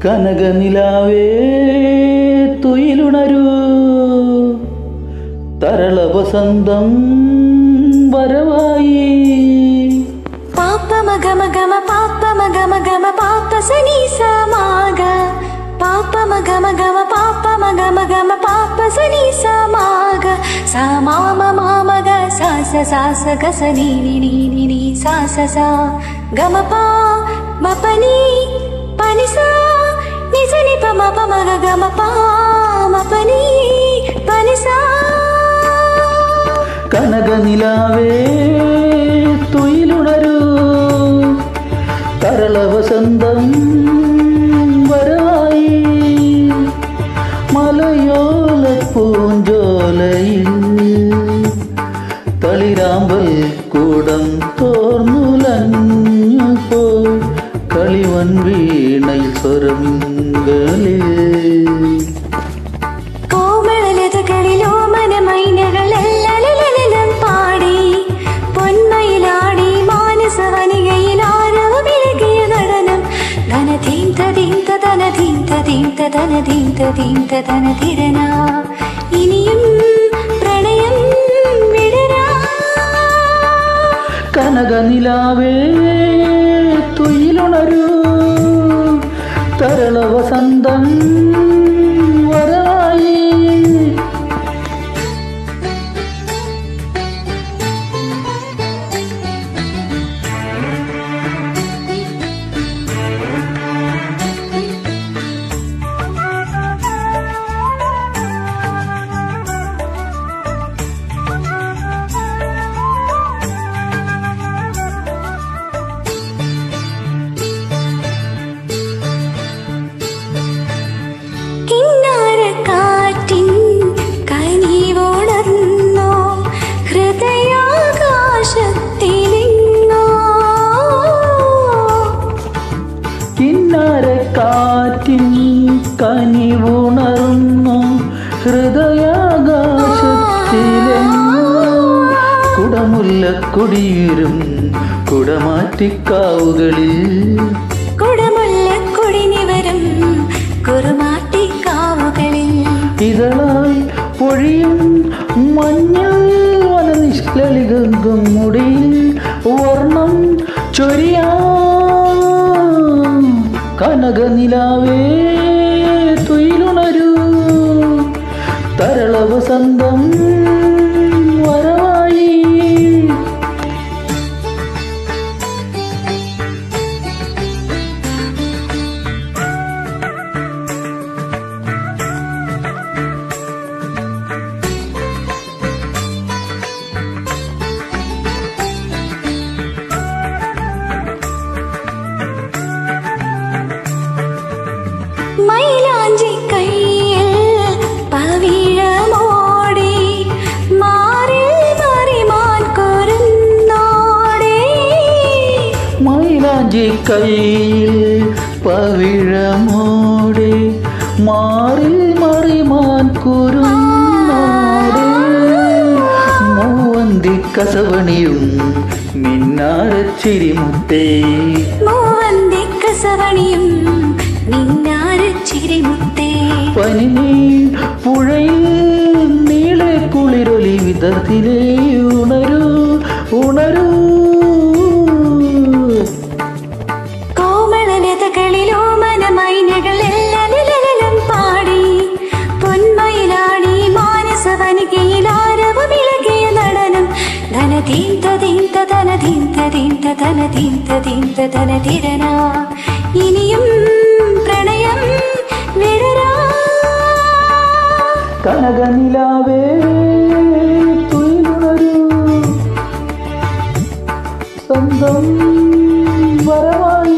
കനകനിലാവേ തുയിലുണരൂ തരള വസന്തം വരവായി പാപ്പ മഗ മഗ മ പാപ്പ മഗ മഗ മ പാപ്പ സനി സമാഗ പാപ്പ മഗ മഗ മ പാപ്പ മഗ മഗ മ പാപ്പ സനി സമാഗ സമാമ മാമഗ സ സ സ സ ഗ സ നി നി നി നി നി സ സ സ ഗ മ പ മ പ നി പ നി സ നി സ നി പ മ പ മ ഗ ഗ മ പ മ പ നി പ നി സ കനകനിലാവേ തുയിലുണരൂ തരള വസന്തം വരവായി മലയോല പൂഞ്ചോലയിൽ തളിരാമ്പൽ കൂടം തോർന്നുലഞ്ഞു പോയി കളിവൻ വീണയിൽ സ്വരമിങ്കലേ കോമളലതകളിലോ മനമൈനകളെല്ലാം പാടി പൊന്മയിലാടി മാനസവനികയിൽ ആരവ വിളകിയ നടനം ധനധീന്ത ധീന്ത ധനധീന്ത ധീന്ത ധനധീന്ത ധീന്ത ധനധിരന ഇനിയും പ്രണയം വിടരാ കനകനിലാവേ തുയിലുണരൂ തരള വസന്തം വരവായി കിന്നാരക്കാറ്റിൻ കനിവുണർന്നോ ഹൃദയാകാശത്തിലെങ്ങോ കിന്നാരക്കാറ്റിൻ കനിവുണർന്നു ഹൃദയാകാശത്തിലെ കുടമുല്ല കുടിയേറും കുടമാറ്റിക്കാവുകളിൽ കുടമുല്ലക്കൊടിനിവരും കുറുമാട്ടിക്കാവുകളിൽ ഇതളായി പൊഴിയും മഞ്ഞൾ വനനിഷ്കളികും മുടിയിൽ വർണ്ണം ചൊരിയാ കനകനിലാവേ തുയിലുണരൂ തരള വസന്തം വരവായി മൈലാഞ്ചി കയ്യിൽ പവിഴമോടി മാറിൽ മറിമാൻ കുരുന്നോടി മൈലാഞ്ചി കയ്യിൽ പവിഴമോടെ മാറിൽ മറിമാൻ കുരുന്നോടെ മൂവന്തി കസവണിയും മിന്നാരച്ചിരിമുത്തേ മൂവന്തി കസവണിയും മിന്നാരച്ചിരിമുത്തേ പനിനീ പുഴയിൽ നീളെ കുളിരൊലി വിധത്തിലേ ഉണരൂ ഉണരൂ കോമളലതകളിലോ മനമൈനകളെല്ലാം പാടി പൊന്മയിലാടി മാനസവനികയിൽ ആരവ വിളകിയ നടനം ധനധീന്ത ധീന്ത ധനധീന്ത ധീന്ത ധനധീന്ത ധീന്ത ധനധിരന ഇനിയും പ്രണയം വിടരാ കനകനിലാവേ തുയിലുണരൂ സ്വന്തം വരവായി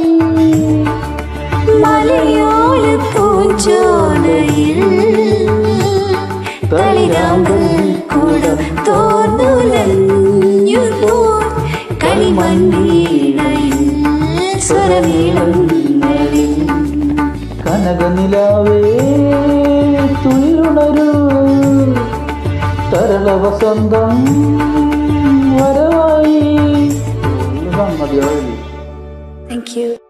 മലയോല പൂഞ്ചോലയിൽ തളിരാമ്പൽ കൂടം തോർന്നുലഞ്ഞു പോൽ കളിമണ്ണീടയിൽ സ്വരമേളങ്ങളിൽ കനകനിലാവേ തുയിലുണരൂ തരള വസന്തം വരവായി മതിയാവില്ല താങ്ക് യു